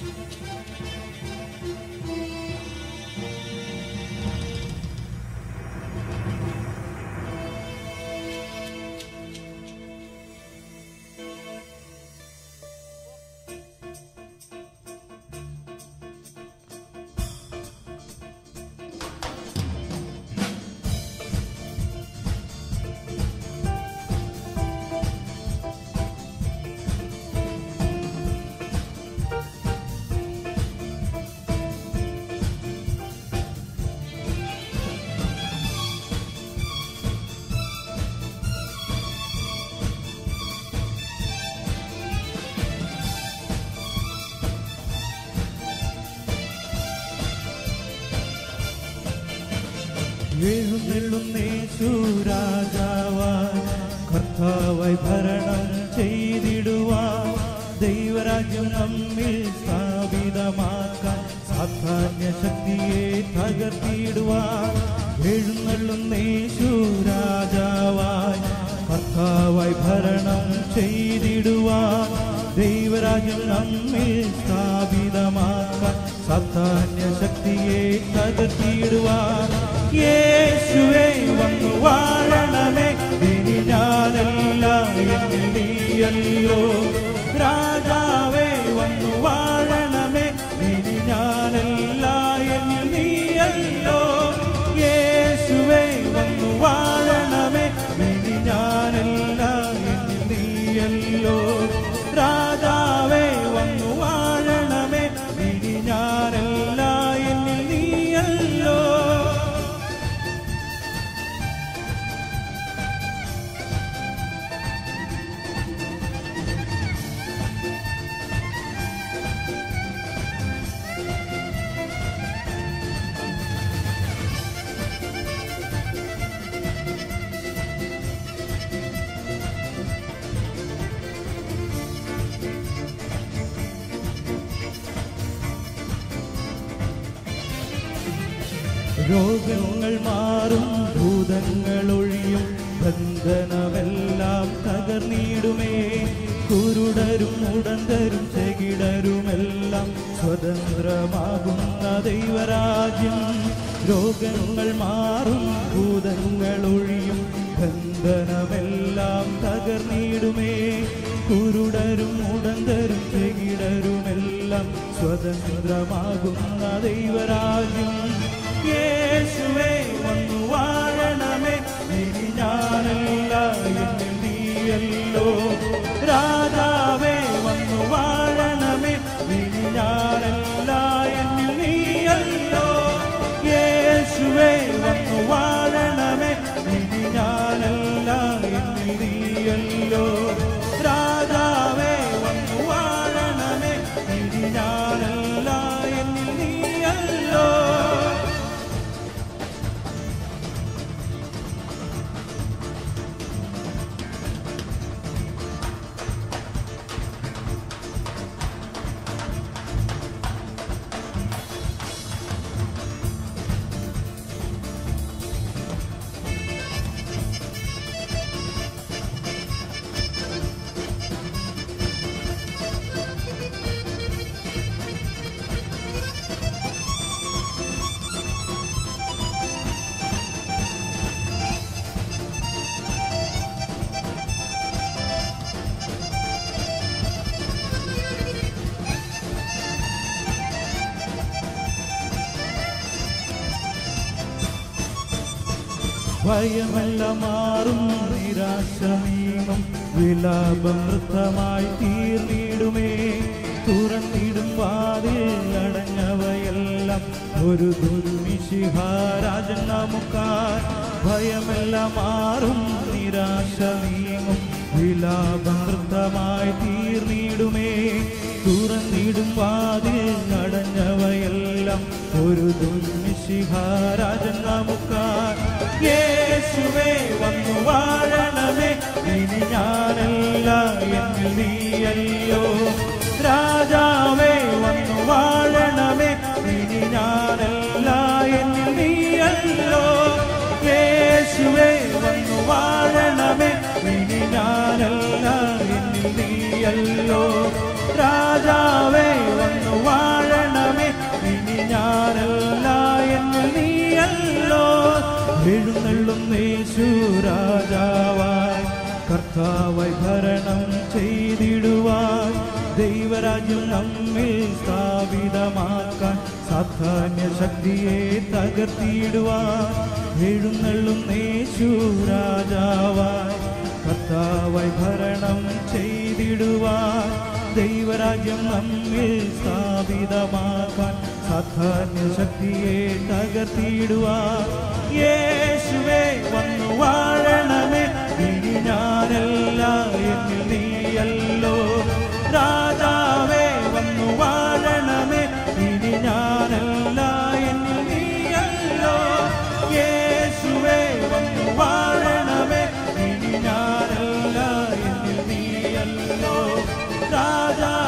എഴുന്നള്ളുന്നേശു രാജാവായി കർത്താവായി ഭരണം ചെയ്തിടുവാൻ ദൈവരാജ്യം നമ്മിൽ സ്ഥാപിതമാക്കാൻ സാധാന്യ ശക്തിയെ തകർത്തിടുവാൻ എഴുന്നള്ളുന്നേശു രാജാവായി കർത്താവായി ഭരണം ചെയ്തിടുവാൻ ദൈവരാജ്യം നമ്മിൽ സ്ഥാപിതമാക്കാൻ സാധാന്യ ശക്തിയെ തകർത്തിടുവാൻ യേശുവേ വന്നു വാഴണമേ ഇനി ഞാനല്ല എന്നിൽ നീയല്ലോ രാജാവേ വന്നു വാഴണമേ ഇനി ഞാനല്ല എന്നിൽ നീയല്ലോ യേശുവേ വന്നു വാഴണമേ ഇനി ഞാനല്ല എന്നിൽ നീയല്ലോ രാജാവേ വന്നു വാഴണമേ ഇനി ഞാനല്ല എന്നിൽ നീയല്ലോ രോഗങ്ങൾ മാറും ഭൂതങ്ങൾ ഒഴിയും ബന്ധനമെല്ലാം തകർന്നിടുമേ കുരുടരും ഉടന്തരും ചെകിടരുമെല്ലാം സ്വതന്ത്രമാകുന്ന ദൈവരാജ്യം രോഗങ്ങൾ മാറും ഭൂതങ്ങൾ ഒഴിയും ബന്ധനമെല്ലാം തകർന്നിടുമേ കുരുടരും ഉടന്തരും ചെകിടരുമെല്ലാം സ്വതന്ത്രമാകുന്ന ദൈവരാജ്യം യേശുവേ വന്നു വാഴണമേ ഇനി ഞാനല്ല എന്നിൽ നീയല്ലോ രാജാവേ വന്നു വാഴണമേ ഇനി ഞാനല്ല എന്നിൽ നീയല്ലോ യേശുവേ വന്നു വാഴണമേ ഇനി ഞാനല്ല എന്നിൽ നീയല്ലോ രാജാവേ വന്നു വാഴണമേ ഇനി ഞാനല്ല എന്നിൽ നീയല്ലോ ഭയമല്ല മാറും നിരാശ നീങ്ങും വിലാപം വൃത്തമായി തീർന്നിടുമേ തുറന്നിടും വാതിൽ അടഞ്ഞവയെല്ലാം ഒരു ദുർമിശിഹാരാജൻ നമുക്കാർ ഭയമല്ല മാറും നിരാശ നീങ്ങും വിലാപം വൃത്തമായി തീർന്നിടുമേ തുറന്നിടും വാതിൽ അടഞ്ഞവയെല്ലാം ഒരു ദുർമിശിഹാരാജൻ നമുക്കാർ യേശുവേ വന്നു വാഴണമേ ഇനി ഞാനല്ല എന്നിൽ നീയല്ലോ രാജാവേ വന്നു വാഴണമേ ഇനി ഞാനല്ല എന്നിൽ നീയല്ലോ യേശുവേ വന്നു വാഴണമേ ഇനി ഞാനല്ല എന്നിൽ നീയല്ലോ രാജാവേ വന്നു വാഴ എഴുന്നള്ളും യേശു രാജാവായി കർത്താവായി ഭരണം ചെയ്തിടുവാൻ ദൈവരാജ്യം നമ്മിൽ സ്ഥാപിതമാക്കാൻ സാധാന്യ ശക്തിയെ തകർത്തിയിടുവാൻ എഴുന്നള്ളും യേശു രാജാവായി കർത്താവായി ഭരണം ചെയ്തിടുവാൻ ദൈവരാജ്യം നമ്മിൽ സ്ഥാപിതമാക്കാൻ സാധാന്യ ശക്തിയെ തകർത്തിയിടുവാൻ യേശുവേ വന്നു വാഴണമേ ഇനി ഞാനല്ല എന്നിൽ നീയല്ലോ രാജാവേ വന്നു വാഴണമേ ഇനി ഞാനല്ല എന്നിൽ നീയല്ലോ യേശുവേ വന്നു വാഴണമേ ഇനി ഞാനല്ല എന്നിൽ നീയല്ലോ രാജാ